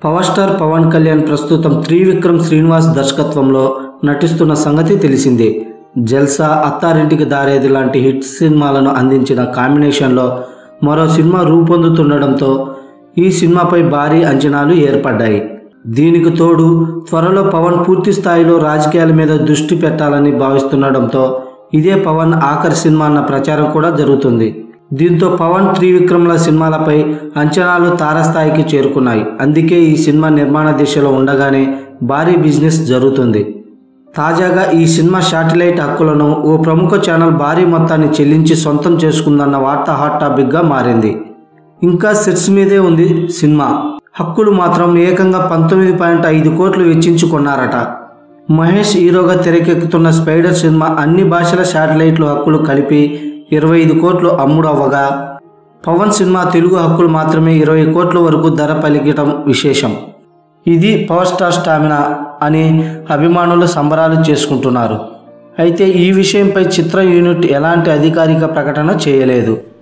power star Pawan Kalyan ప్రస్తుతం త్రివిక్రమ్ శ్రీనివాస్ దర్శకత్వంలో నటిస్తున్న సంగతి తెలిసిందే జల్సా అత్తారింటికి దారేది లాంటి హిట్ సినిమాలను అందించిన కాంబినేషన్లో మరో సినిమా రూపొందుతుండడంతో ఈ సినిమాపై భారీ అంచనాలు ఏర్పడ్డాయి దీనికి తోడు త్వరలో పవన్ పూర్తి స్థాయిలో రాజకీయాల మీద దృష్టి పెట్టాలని భావిస్తుండడంతో ఇదే పవన్ ఆఖరి సినిమా అన్న ప్రచారం కూడా జరుగుతుంది దీంతో పవన్ త్రివిక్రమ్ల సినిమాలపై అంచనాలు తారస్థాయికి చేరుకున్నాయి అందుకే ఈ సినిమా నిర్మాణ దిశలో ఉండగానే భారీ బిజినెస్ జరుగుతుంది తాజాగా ఈ సినిమా శాటిలైట్ హక్కులను ఓ ప్రముఖ ఛానల్ భారీ మొత్తాన్ని చెల్లించి సొంతం చేసుకుందన్న వార్త హాట్ టాపిక్గా మారింది ఇంకా సెట్స్ మీదే ఉంది సినిమా హక్కులు మాత్రం ఏకంగా పంతొమ్మిది పాయింట్ ఐదు కోట్లు వెచ్చించుకున్నారట మహేష్ హీరోగా తెరకెక్కుతున్న స్పైడర్ సినిమా అన్ని భాషల శాటిలైట్లు హక్కులు కలిపి ఇరవై ఐదు కోట్లు అమ్ముడవ్వగా పవన్ సినిమా తెలుగు హక్కులు మాత్రమే ఇరవై కోట్ల వరకు ధర పలికటం విశేషం ఇది పవర్ స్టార్ స్టామినా అని అభిమానులు సంబరాలు చేసుకుంటున్నారు అయితే ఈ విషయంపై చిత్ర యూనిట్ ఎలాంటి అధికారిక ప్రకటన చేయలేదు